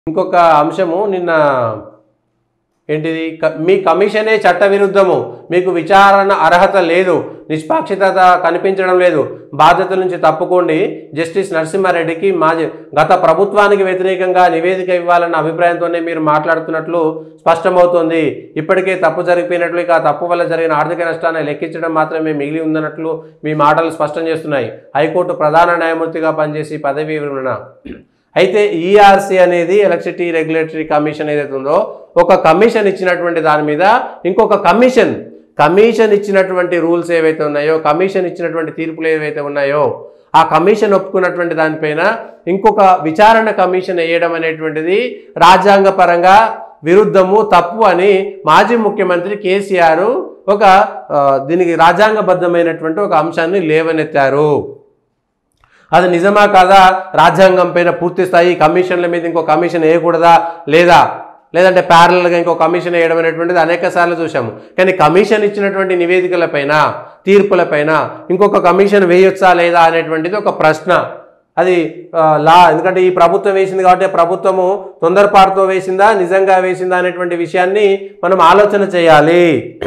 ఇంకొక అంశము నిన్న ఏంటిది క- మీ కమిషనే చట్టవిరుద్ధము మీకు విచారణ అర్హత లేదు నిష్పాక్షితత కనిపించడం లేదు బాధ్యతల నుంచి తప్పుకోండి జస్టిస్ నరసింహారెడ్డికి మాజీ గత ప్రభుత్వానికి వ్యతిరేకంగా నివేదిక ఇవ్వాలన్న అభిప్రాయంతోనే మీరు మాట్లాడుతున్నట్లు స్పష్టమవుతోంది ఇప్పటికే తప్పు జరిగిపోయినట్లు ఇక ఆ తప్పు వల్ల జరిగిన ఆర్థిక నష్టాన్ని లెక్కించడం మాత్రమే మిగిలి ఉందన్నట్లు మీ మాటలు స్పష్టం చేస్తున్నాయి హైకోర్టు ప్రధాన న్యాయమూర్తిగా పనిచేసి పదవీ విరమణ అయితే ఈఆర్సీ అనేది ఎలక్ట్రిసిటీ రెగ్యులేటరీ కమిషన్ ఏదైతే ఉందో ఒక కమిషన్ ఇచ్చినటువంటి దాని మీద ఇంకొక కమిషన్ కమిషన్ ఇచ్చినటువంటి రూల్స్ ఏవైతే ఉన్నాయో కమిషన్ ఇచ్చినటువంటి తీర్పులు ఏవైతే ఉన్నాయో ఆ కమిషన్ ఒప్పుకున్నటువంటి దానిపైన ఇంకొక విచారణ కమిషన్ వేయడం అనేటువంటిది రాజ్యాంగపరంగా విరుద్ధము తప్పు అని మాజీ ముఖ్యమంత్రి కేసీఆర్ ఒక ఆ, దీనికి రాజ్యాంగబద్ధమైనటువంటి ఒక అంశాన్ని లేవనెత్తారు అది నిజమా కాదా రాజ్యాంగం పైన పూర్తి స్థాయి కమిషన్ల మీద ఇంకో కమిషన్ వేయకూడదా లేదా లేదంటే ప్యారలల్గా ఇంకో కమిషన్ వేయడం అనేటువంటిది అనేక సార్లు చూసాము కానీ కమిషన్ ఇచ్చినటువంటి నివేదికలపైన తీర్పులపైన ఇంకొక కమిషన్ వేయొచ్చా లేదా అనేటువంటిది ఒక ప్రశ్న అది ఆ, లా ఎందుకంటే ఈ ప్రభుత్వం వేసింది కాబట్టి ఆ ప్రభుత్వము తొందరపాటుతో వేసిందా నిజంగా వేసిందా అనేటువంటి విషయాన్ని మనం ఆలోచన చేయాలి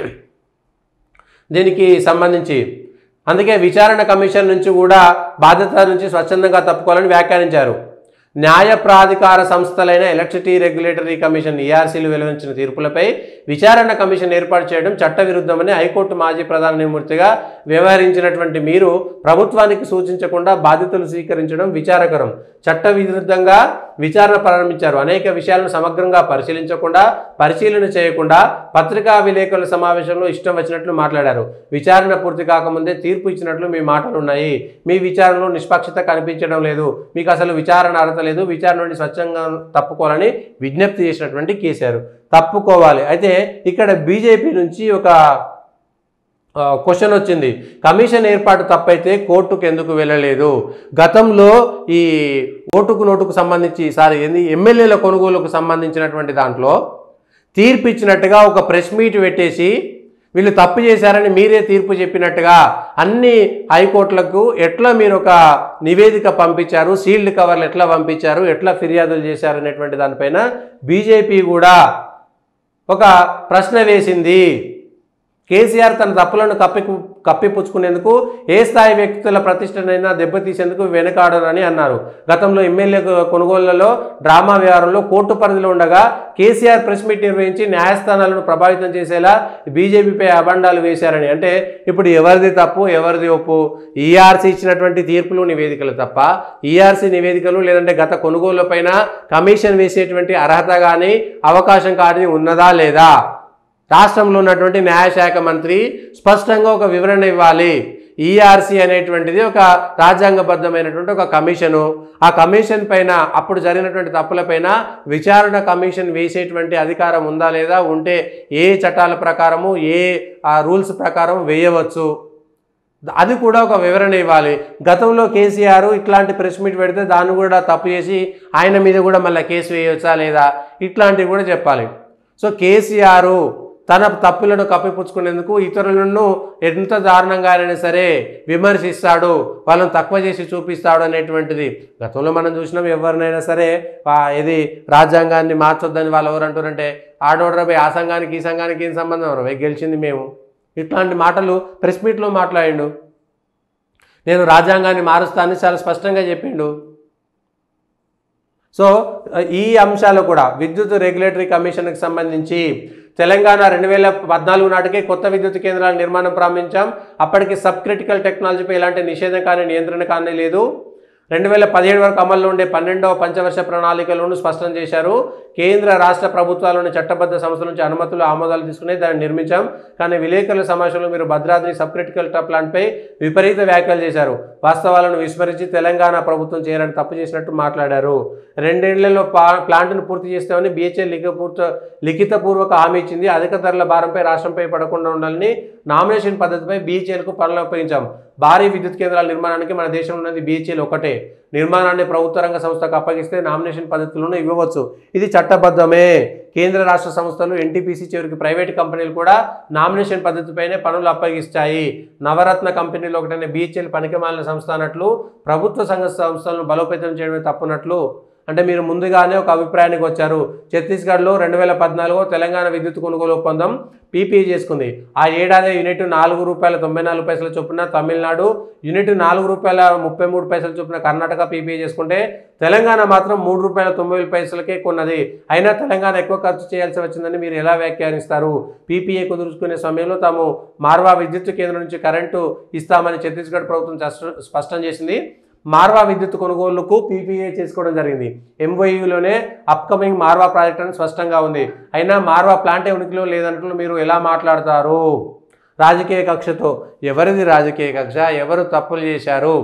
దీనికి సంబంధించి అందుకే విచారణ కమిషన్ నుంచి కూడా బాధ్యత నుంచి స్వచ్ఛందంగా తప్పుకోవాలని వ్యాఖ్యానించారు న్యాయ ప్రాధికార సంస్థలైన ఎలక్ట్రిసిటీ రెగ్యులేటరీ కమిషన్ ఈఆర్సీలు వెలువరించిన తీర్పులపై విచారణ కమిషన్ ఏర్పాటు చేయడం చట్టవిరుద్ధమని హైకోర్టు మాజీ ప్రధాన న్యాయమూర్తిగా వ్యవహరించినటువంటి మీరు ప్రభుత్వానికి సూచించకుండా బాధ్యతలు స్వీకరించడం విచారకరం చట్ట విరుద్ధంగా విచారణ ప్రారంభించారు అనేక విషయాలను సమగ్రంగా పరిశీలించకుండా పరిశీలన చేయకుండా పత్రికా విలేకరుల సమావేశంలో ఇష్టం వచ్చినట్లు మాట్లాడారు విచారణ పూర్తి కాకముందే తీర్పు ఇచ్చినట్లు మీ మాటలు ఉన్నాయి మీ విచారణలో నిష్పక్షత కనిపించడం లేదు మీకు అసలు విచారణ అర్హత లేదు విచారణ నుండి స్వచ్ఛంగా తప్పుకోవాలని విజ్ఞప్తి చేసినటువంటి కేసీఆర్ తప్పుకోవాలి అయితే ఇక్కడ బీజేపీ నుంచి ఒక క్వశ్చన్ వచ్చింది కమిషన్ ఏర్పాటు తప్పైతే కోర్టుకు ఎందుకు వెళ్ళలేదు గతంలో ఈ ఓటుకు నోటుకు సంబంధించి సారీ ఏంది ఎమ్మెల్యేల కొనుగోలుకు సంబంధించినటువంటి దాంట్లో తీర్పు ఇచ్చినట్టుగా ఒక ప్రెస్ మీట్ పెట్టేసి వీళ్ళు తప్పు చేశారని మీరే తీర్పు చెప్పినట్టుగా అన్ని హైకోర్టులకు ఎట్లా మీరు ఒక నివేదిక పంపించారు సీల్డ్ కవర్లు ఎట్లా పంపించారు ఎట్లా ఫిర్యాదులు చేశారు అనేటువంటి దానిపైన బీజేపీ కూడా ఒక ప్రశ్న వేసింది కేసీఆర్ తన తప్పులను కప్పి కప్పిపుచ్చుకునేందుకు ఏ స్థాయి వ్యక్తుల ప్రతిష్టనైనా దెబ్బతీసేందుకు వెనుకాడరని అన్నారు గతంలో ఎమ్మెల్యే కొనుగోళ్లలో డ్రామా వ్యవహారంలో కోర్టు పరిధిలో ఉండగా కేసీఆర్ ప్రెస్ మీట్ నిర్వహించి న్యాయస్థానాలను ప్రభావితం చేసేలా బీజేపీపై అబండాలు వేశారని అంటే ఇప్పుడు ఎవరిది తప్పు ఎవరిది ఒప్పు ఈఆర్సీ ఇచ్చినటువంటి తీర్పులు నివేదికలు తప్ప ఈఆర్సీ నివేదికలు లేదంటే గత కొనుగోళ్లపైన కమిషన్ వేసేటువంటి అర్హత కానీ అవకాశం కానీ ఉన్నదా లేదా రాష్ట్రంలో ఉన్నటువంటి న్యాయశాఖ మంత్రి స్పష్టంగా ఒక వివరణ ఇవ్వాలి ఈఆర్సీ అనేటువంటిది ఒక రాజ్యాంగబద్ధమైనటువంటి ఒక కమిషను ఆ కమిషన్ పైన అప్పుడు జరిగినటువంటి తప్పులపైన విచారణ కమిషన్ వేసేటువంటి అధికారం ఉందా లేదా ఉంటే ఏ చట్టాల ప్రకారము ఏ ఆ రూల్స్ ప్రకారం వేయవచ్చు అది కూడా ఒక వివరణ ఇవ్వాలి గతంలో కేసీఆర్ ఇట్లాంటి ప్రెస్ మీట్ పెడితే దాన్ని కూడా తప్పు చేసి ఆయన మీద కూడా మళ్ళీ కేసు వేయవచ్చా లేదా ఇట్లాంటివి కూడా చెప్పాలి సో కేసీఆర్ తన తప్పులను కప్పిపుచ్చుకునేందుకు ఇతరులను ఎంత దారుణంగా అయినా సరే విమర్శిస్తాడు వాళ్ళని తక్కువ చేసి చూపిస్తాడు అనేటువంటిది గతంలో మనం చూసినాం ఎవరినైనా సరే ఆ, ఇది రాజ్యాంగాన్ని మార్చొద్దని వాళ్ళు ఎవరు అంటారంటే ఆడోడరపై ఆ సంఘానికి ఈ సంఘానికి ఏం సంబంధం రా గెలిచింది మేము ఇట్లాంటి మాటలు ప్రెస్ మీట్లో మాట్లాడిండు నేను రాజ్యాంగాన్ని మారుస్తానని చాలా స్పష్టంగా చెప్పిండు సో ఈ అంశాలు కూడా విద్యుత్ రెగ్యులేటరీ కమిషన్కి సంబంధించి తెలంగాణ రెండు వేల పద్నాలుగు నాటికే కొత్త విద్యుత్ కేంద్రాల నిర్మాణం ప్రారంభించాం అప్పటికి సబ్ క్రిటికల్ టెక్నాలజీపై ఎలాంటి నిషేధం కానీ నియంత్రణ కానీ లేదు రెండు వేల పదిహేడు వరకు అమల్లో ఉండే పన్నెండవ పంచవర్ష ప్రణాళికలను స్పష్టం చేశారు కేంద్ర రాష్ట్ర ప్రభుత్వాలోని చట్టబద్ధ సంస్థల నుంచి అనుమతులు ఆమోదాలు తీసుకుని దాన్ని నిర్మించాం కానీ విలేకరుల సమావేశంలో మీరు భద్రాద్రి సబ్ క్రిటికల్ ప్లాంట్పై విపరీత వ్యాఖ్యలు చేశారు వాస్తవాలను విస్మరించి తెలంగాణ ప్రభుత్వం చేయాలని తప్పు చేసినట్టు మాట్లాడారు రెండేళ్లలో పా ప్లాంట్ను పూర్తి చేస్తామని బిహెచ్ఎల్ లిఖితపూర్త లిఖితపూర్వక హామీ ఇచ్చింది అధిక ధరల భారంపై రాష్ట్రంపై పడకుండా ఉండాలని నామినేషన్ పద్ధతిపై బీహెచ్ఎల్కు పనులు అప్పగించాం భారీ విద్యుత్ కేంద్రాల నిర్మాణానికి మన దేశంలో ఉన్నది బీహెచ్ఎల్ ఒకటే నిర్మాణాన్ని ప్రభుత్వ రంగ సంస్థకు అప్పగిస్తే నామినేషన్ పద్ధతిలోనూ ఇవ్వవచ్చు ఇది చట్టబద్ధమే కేంద్ర రాష్ట్ర సంస్థలు ఎన్టీపీసీ చివరికి ప్రైవేట్ కంపెనీలు కూడా నామినేషన్ పద్ధతిపైనే పనులు అప్పగిస్తాయి నవరత్న కంపెనీలో ఒకటైన బీహెచ్ఎల్ పనికిమాలిన సంస్థ అన్నట్లు ప్రభుత్వ సంఘ సంస్థలను బలోపేతం చేయడమే తప్పునట్లు అంటే మీరు ముందుగానే ఒక అభిప్రాయానికి వచ్చారు ఛత్తీస్గఢ్లో రెండు వేల పద్నాలుగు తెలంగాణ విద్యుత్ కొనుగోలు ఒప్పందం పీపీఏ చేసుకుంది ఆ ఏడాది యూనిట్ నాలుగు రూపాయల తొంభై నాలుగు పైసల చొప్పున తమిళనాడు యూనిట్ నాలుగు రూపాయల ముప్పై మూడు పైసల చొప్పున కర్ణాటక పీపీఏ చేసుకుంటే తెలంగాణ మాత్రం మూడు రూపాయల తొంభై వేల పైసలకే కొన్నది అయినా తెలంగాణ ఎక్కువ ఖర్చు చేయాల్సి వచ్చిందని మీరు ఎలా వ్యాఖ్యానిస్తారు పీపీఏ కుదుర్చుకునే సమయంలో తాము మార్వా విద్యుత్ కేంద్రం నుంచి కరెంటు ఇస్తామని ఛత్తీస్గఢ్ ప్రభుత్వం స్పష్ట- స్పష్టం చేసింది మార్వా విద్యుత్ కొనుగోలుకు పీపీఏ చేసుకోవడం జరిగింది ఎంఓయూలోనే అప్కమింగ్ మార్వా ప్రాజెక్ట్ అని స్పష్టంగా ఉంది అయినా మార్వా ప్లాంట్ ఉనికిలో లేదంటూ మీరు ఎలా మాట్లాడతారు రాజకీయ కక్షతో ఎవరిది రాజకీయ కక్ష ఎవరు తప్పులు చేశారు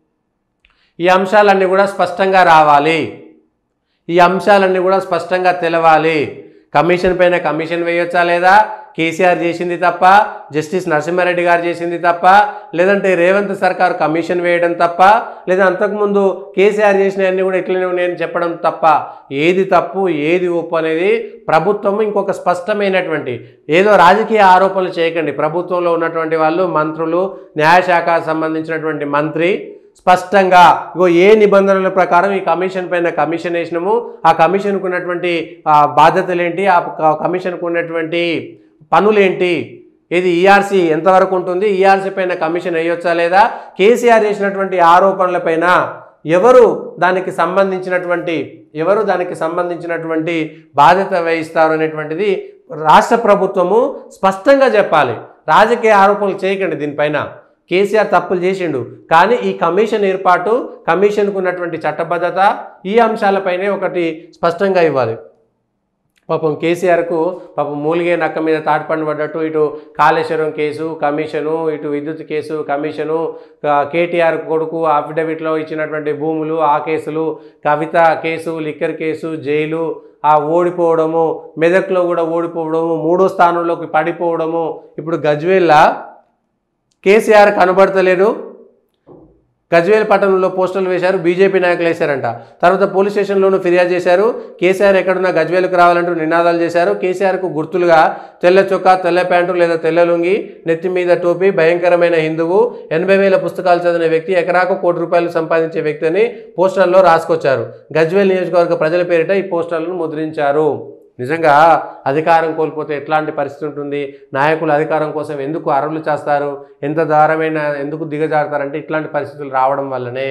ఈ అంశాలన్నీ కూడా స్పష్టంగా రావాలి ఈ అంశాలన్నీ కూడా స్పష్టంగా తెలవాలి కమిషన్ పైన కమిషన్ వేయొచ్చా లేదా కేసీఆర్ చేసింది తప్ప జస్టిస్ నరసింహారెడ్డి గారు చేసింది తప్ప లేదంటే రేవంత్ సర్కార్ కమిషన్ వేయడం తప్ప లేదా అంతకుముందు కేసీఆర్ చేసినవన్నీ కూడా ఇట్లనే ఉన్నాయని చెప్పడం తప్ప ఏది తప్పు ఏది ఒప్పు అనేది ప్రభుత్వం ఇంకొక స్పష్టమైనటువంటి ఏదో రాజకీయ ఆరోపణలు చేయకండి ప్రభుత్వంలో ఉన్నటువంటి వాళ్ళు మంత్రులు న్యాయశాఖ సంబంధించినటువంటి మంత్రి స్పష్టంగా ఇగో ఏ నిబంధనల ప్రకారం ఈ కమిషన్ పైన కమిషన్ వేసినాము ఆ కమిషన్కు ఉన్నటువంటి ఆ, బాధ్యతలు ఏంటి ఆ క- కమిషన్కు ఉన్నటువంటి పనులేంటి ఇది ఈఆర్సీ ఎంతవరకు ఉంటుంది ఈఆర్సీ పైన కమిషన్ వేయొచ్చా లేదా కేసీఆర్ చేసినటువంటి ఆరోపణలపైన ఎవరు దానికి సంబంధించినటువంటి ఎవరు దానికి సంబంధించినటువంటి బాధ్యత వహిస్తారు అనేటువంటిది రాష్ట్ర ప్రభుత్వము స్పష్టంగా చెప్పాలి రాజకీయ ఆరోపణలు చేయకండి దీనిపైన కేసీఆర్ తప్పులు చేసిండు కానీ ఈ కమిషన్ ఏర్పాటు కమిషన్కు ఉన్నటువంటి చట్టబద్ధత ఈ అంశాలపైనే ఒకటి స్పష్టంగా ఇవ్వాలి పాపం కేసీఆర్కు పాపం మూలిగే నక్క మీద తాటిపండు పడ్డట్టు ఇటు కాళేశ్వరం కేసు కమిషను ఇటు విద్యుత్ కేసు కమిషను ఆ, కేటీఆర్ కొడుకు అఫిడవిట్లో ఇచ్చినటువంటి భూములు ఆ కేసులు Kavitha case liquor case jail ఆ ఓడిపోవడము మెదక్లో కూడా ఓడిపోవడము మూడో స్థానంలోకి పడిపోవడము ఇప్పుడు గజ్వేల్లా కేసీఆర్ కనబడతలేడు గజ్వేల్ పట్టణంలో పోస్టర్లు వేశారు బీజేపీ నాయకులు వేశారంట తర్వాత పోలీస్ స్టేషన్లోనూ ఫిర్యాదు చేశారు కేసీఆర్ ఎక్కడున్నా గజ్వేల్కి రావాలంటూ నినాదాలు చేశారు కేసీఆర్కు గుర్తులుగా తెల్ల చొక్కా తెల్ల ప్యాంటు లేదా తెల్ల లుంగి నెత్తి మీద టోపీ భయంకరమైన హిందువు ఎనభై వేల పుస్తకాలు చదివిన వ్యక్తి ఎకరాకు కోటి రూపాయలు సంపాదించే వ్యక్తి అని పోస్టర్లో రాసుకొచ్చారు గజ్వేల్ నియోజకవర్గ ప్రజల పేరిట ఈ పోస్టర్లను ముద్రించారు నిజంగా అధికారం కోల్పోతే ఎట్లాంటి పరిస్థితి ఉంటుంది నాయకులు అధికారం కోసం ఎందుకు అరవులు చేస్తారు ఎంత దారమైన ఎందుకు దిగజారుతారంటే ఇట్లాంటి పరిస్థితులు రావడం వల్లనే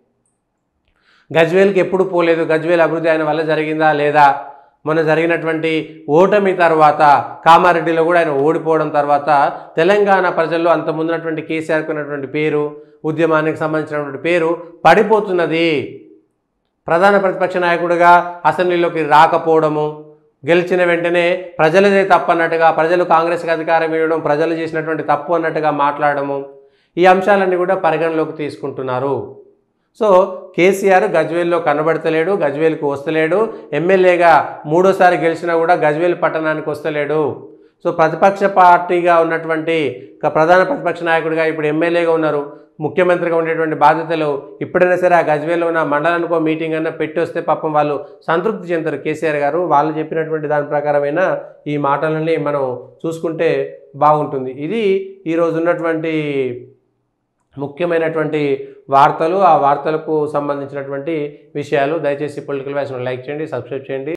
గజ్వేల్కి ఎప్పుడు పోలేదు గజ్వేల్ అభివృద్ధి ఆయన వల్ల జరిగిందా లేదా మొన్న జరిగినటువంటి ఓటమి తర్వాత కామారెడ్డిలో కూడా ఆయన ఓడిపోవడం తర్వాత తెలంగాణ ప్రజల్లో అంత ముందున్నటువంటి కేసీఆర్కి ఉన్నటువంటి పేరు ఉద్యమానికి సంబంధించినటువంటి పేరు పడిపోతున్నది ప్రధాన ప్రతిపక్ష నాయకుడిగా అసెంబ్లీలోకి రాకపోవడము గెలిచిన వెంటనే ప్రజలదే తప్పు అన్నట్టుగా ప్రజలు కాంగ్రెస్కి అధికారం ఇవ్వడం ప్రజలు చేసినటువంటి తప్పు అన్నట్టుగా మాట్లాడము ఈ అంశాలన్నీ కూడా పరిగణలోకి తీసుకుంటున్నారు సో కేసీఆర్ గజ్వేల్లో కనబడతలేడు గజ్వేల్కి వస్తలేడు ఎమ్మెల్యేగా మూడోసారి గెలిచినా కూడా గజ్వేల్ పట్టణానికి వస్తలేడు సో ప్రతిపక్ష పార్టీగా ఉన్నటువంటి ఒక ప్రధాన ప్రతిపక్ష నాయకుడిగా ఇప్పుడు ఎమ్మెల్యేగా ఉన్నారు ముఖ్యమంత్రిగా ఉండేటువంటి బాధ్యతలు ఇప్పుడైనా సరే ఆ గజ్వేల్లో ఉన్న మండలానికో మీటింగ్ అన్న పెట్టి వస్తే పాపం వాళ్ళు సంతృప్తి చెందుతారు కేసీఆర్ గారు వాళ్ళు చెప్పినటువంటి దాని ప్రకారమైన ఈ మాటలని మనం చూసుకుంటే బాగుంటుంది ఇది ఈరోజు ఉన్నటువంటి ముఖ్యమైనటువంటి వార్తలు ఆ వార్తలకు సంబంధించినటువంటి విషయాలు దయచేసి పొలిటికల్ వ్యాసం లైక్ చేయండి సబ్స్క్రైబ్ చేయండి